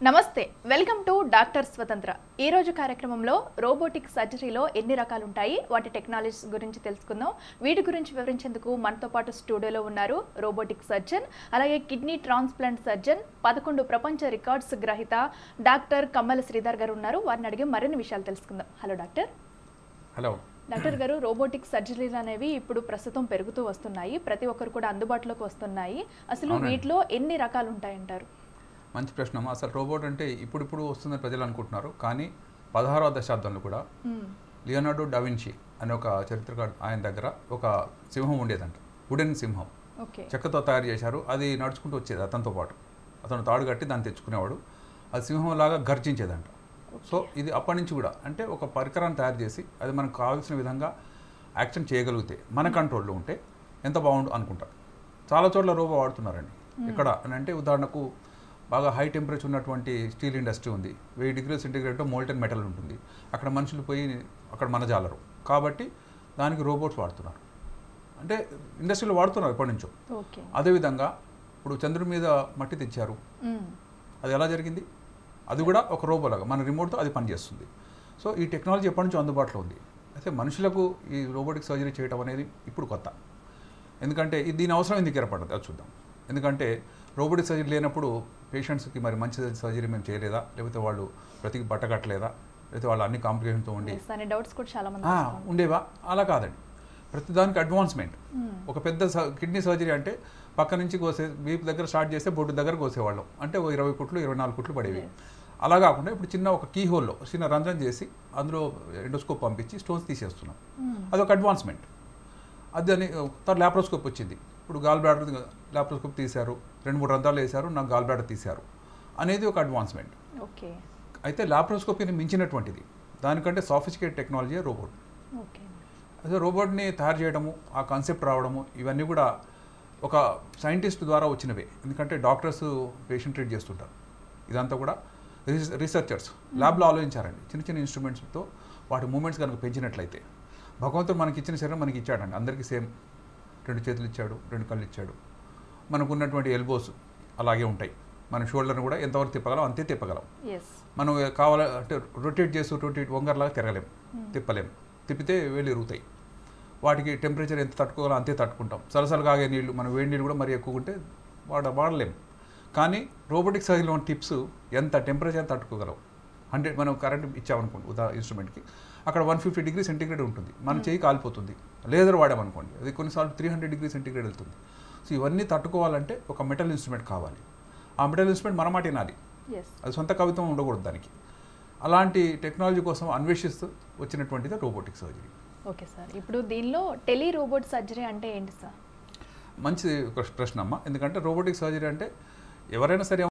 నమస్తే welcome to doctor స్వతంత్ర ఈ రోజు కార్యక్రమంలో రోబోటిక్ సర్జరీలో ఎన్ని రకాలు ఉంటాయి వాటి టెక్నాలజీస్ గురించి తెలుసుకుందాం వీటి గురించి వివరించేందుకు మనతో పాటు స్టూడియోలో ఉన్నారు రోబోటిక్ సర్జన్ అలాగే కిడ్నీ ట్రాన్స్ప్లాంట్ సర్జన్ పదకొండు ప్రపంచ రికార్డ్స్ గ్రహీత డాక్టర్ కమ్మల శ్రీధర్ గారు ఉన్నారు వారిని అడిగి మరిన్ని విషయాలు తెలుసుకుందాం హలో డాక్టర్ హలో డాక్టర్ గారు రోబోటిక్ సర్జరీలు అనేవి ఇప్పుడు ప్రస్తుతం పెరుగుతూ వస్తున్నాయి ప్రతి ఒక్కరు కూడా అందుబాటులోకి వస్తున్నాయి అసలు అవునండి. వీటిలో ఎన్ని రకాలు ఉంటాయంటారు మంచి ప్రశ్న అమ్మా. అసలు రోబోట్ అంటే ఇప్పుడిప్పుడు వస్తుందని ప్రజలు అనుకుంటున్నారు కానీ పదహారవ దశాబ్దంలో కూడా మ్మ్. లియోనార్డో డావిన్షి అనే ఒక చరిత్రకారు ఆయన దగ్గర ఒక సింహం ఉండేదంట వుడెన్ సింహం ఓకే చెక్కతో తయారు చేశారు అది నడుచుకుంటూ వచ్చేది అతనితో పాటు అతను తాడు కట్టి దాన్ని తెచ్చుకునేవాడు అది సింహంలాగా గర్జించేదంట సో ఇది అప్పటి నుంచి కూడా అంటే ఒక పరికరాన్ని తయారు చేసి అది మనకు కావాల్సిన విధంగా యాక్షన్ చేయగలిగితే మన కంట్రోల్లో ఉంటే ఎంత బాగుండు అనుకుంటారు చాలా చోట్ల రోబో వాడుతున్నారండి ఇక్కడ అని అంటే ఉదాహరణకు బాగా హై టెంపరేచర్ ఉన్నటువంటి స్టీల్ ఇండస్ట్రీ ఉంది వెయ్యి డిగ్రీల సెంటిగ్రేడ్తో మోల్టెన్ మెటల్ ఉంటుంది అక్కడ మనుషులు పోయి అక్కడ మనజాలరు కాబట్టి దానికి రోబోట్స్ వాడుతున్నారు అంటే ఇండస్ట్రీలో వాడుతున్నారు ఎప్పటి నుంచో ఓకే అదేవిధంగా ఇప్పుడు చంద్రుడి మీద మట్టి తెచ్చారు మ్మ్. అది ఎలా జరిగింది అది కూడా ఒక రోబోలాగా మన రిమోట్తో అది పనిచేస్తుంది సో ఈ టెక్నాలజీ ఎప్పటి నుంచో అందుబాటులో ఉంది అయితే మనుషులకు ఈ రోబోటిక్ సర్జరీ చేయడం అనేది ఇప్పుడు కొత్త ఎందుకంటే ఇది దీని అవసరం ఎందుకు ఏర్పడ్డది అది చూద్దాం ఎందుకంటే రోబోటిక్ సర్జరీ లేనప్పుడు పేషెంట్స్కి మరి మంచి సర్జరీ మేము చేయలేదా లేకపోతే వాళ్ళు ప్రతికి బట్ట కట్టలేదా లేకపోతే వాళ్ళు అన్ని కాంప్లికేషన్తో ఉండి Yes, అనే డౌట్స్ కూడా చాలా మంది ఆ, వస్తూ ఉంటాయి. ఉండేవా అలా కాదండి ప్రతిదానికి అడ్వాన్స్మెంట్ మ్మ్. ఒక పెద్ద స- కిడ్నీ సర్జరీ అంటే పక్క నుంచి కోసే వీపు దగ్గర స్టార్ట్ చేస్తే బొడ్డు దగ్గర కోసేవాళ్ళం అంటే ఓ ఇరవై కుట్లు ఇరవై నాలుగు కుట్లు పడేవి అలా కాకుండా ఇప్పుడు చిన్న ఒక కీ హోల్లో చిన్న రంధ్రం చేసి అందులో ఎండోస్కోప్ పంపించి స్టోన్స్ తీసేస్తున్నాం మ్మ్. అదొక అడ్వాన్స్మెంట్ అది అని తర్వాత ల్యాప్రోస్కోప్ వచ్చింది ఇప్పుడు గాల్ బ్లాడర్ ల్యాప్రోస్కోప్ తీశారు రెండు మూడు రంధ్రాలు వేశారు నాకు గాల్ బ్లాడర్ తీశారు అనేది ఒక అడ్వాన్స్మెంట్ ఓకే అయితే ల్యాప్రోస్కోపీని మించినటువంటిది దానికంటే సాఫిస్టికేట్ టెక్నాలజీ రోబోట్ ఓకే అదే రోబోట్ని తయారు చేయడము ఆ కాన్సెప్ట్ రావడము ఇవన్నీ కూడా ఒక సైంటిస్ట్ ద్వారా వచ్చినవే ఎందుకంటే డాక్టర్స్ పేషెంట్ ట్రీట్ చేస్తుంటారు ఇదంతా కూడా రీసె- రీసెర్చర్స్ ల్యాబ్లో ఆలోచించారండి చిన్న చిన్న ఇన్స్ట్రుమెంట్స్తో వాటి మూమెంట్స్ కనుక పెంచినట్లయితే భగవంతుడు మనకి ఇచ్చిన శరీరం మనకి ఇచ్చాడండి అందరికీ సేమ్ రెండు చేతులు ఇచ్చాడు రెండు కళ్ళు ఇచ్చాడు మనకు ఉన్నటువంటి ఎల్బోస్ అలాగే ఉంటాయి మన షోల్డర్ని కూడా ఎంతవరకు తిప్పగలం అంతే తిప్పగలం ఎస్ మనం కావాల అంటే రొటేట్ చేస్తూ రొటేట్ వంగర్లాగా తిరగలేం తిప్పలేం తిప్పితే వేళ్ళు ఇరుగుతాయి వాటికి టెంపరేచర్ ఎంత తట్టుకోవాలో అంతే తట్టుకుంటాం సలసలు ఆగే నీళ్ళు మనం వేడి నీళ్ళు కూడా మరీ ఎక్కువ ఉంటే వాడ వాడలేం కానీ రోబోటిక్ సైజులో ఉన్న టిప్స్ ఎంత టెంపరేచర్ తట్టుకోగలం హండ్రెడ్ మనం కరెంట్ ఇచ్చామనుకోండి ఉదా ఇన్స్ట్రుమెంట్కి అక్కడ వన్ ఫిఫ్టీ డిగ్రీ సెంటిగ్రేడ్ ఉంటుంది మన చేయి కాలిపోతుంది లేజర్ వాడామనుకోండి అది కొన్నిసార్లు త్రీ హండ్రెడ్ డిగ్రీ సెంటిగ్రేడ్ వెళ్తుంది సో ఇవన్నీ తట్టుకోవాలంటే ఒక మెటల్ ఇన్స్ట్రుమెంట్ కావాలి ఆ మెటల్ ఇన్స్ట్రుమెంట్ మన మాట వినాలి ఎస్ అది సొంత కవిత్వం ఉండకూడదు దానికి అలాంటి టెక్నాలజీ కోసం అన్వేషిస్తూ వచ్చినటువంటిది రోబోటిక్ సర్జరీ ఓకే సార్ ఇప్పుడు దీనిలో టెలి రోబోట్ సర్జరీ అంటే ఏంటి సార్ మంచి ప్రశ్న అమ్మ ఎందుకంటే రోబోటిక్ సర్జరీ అంటే ఎవరైనా సరే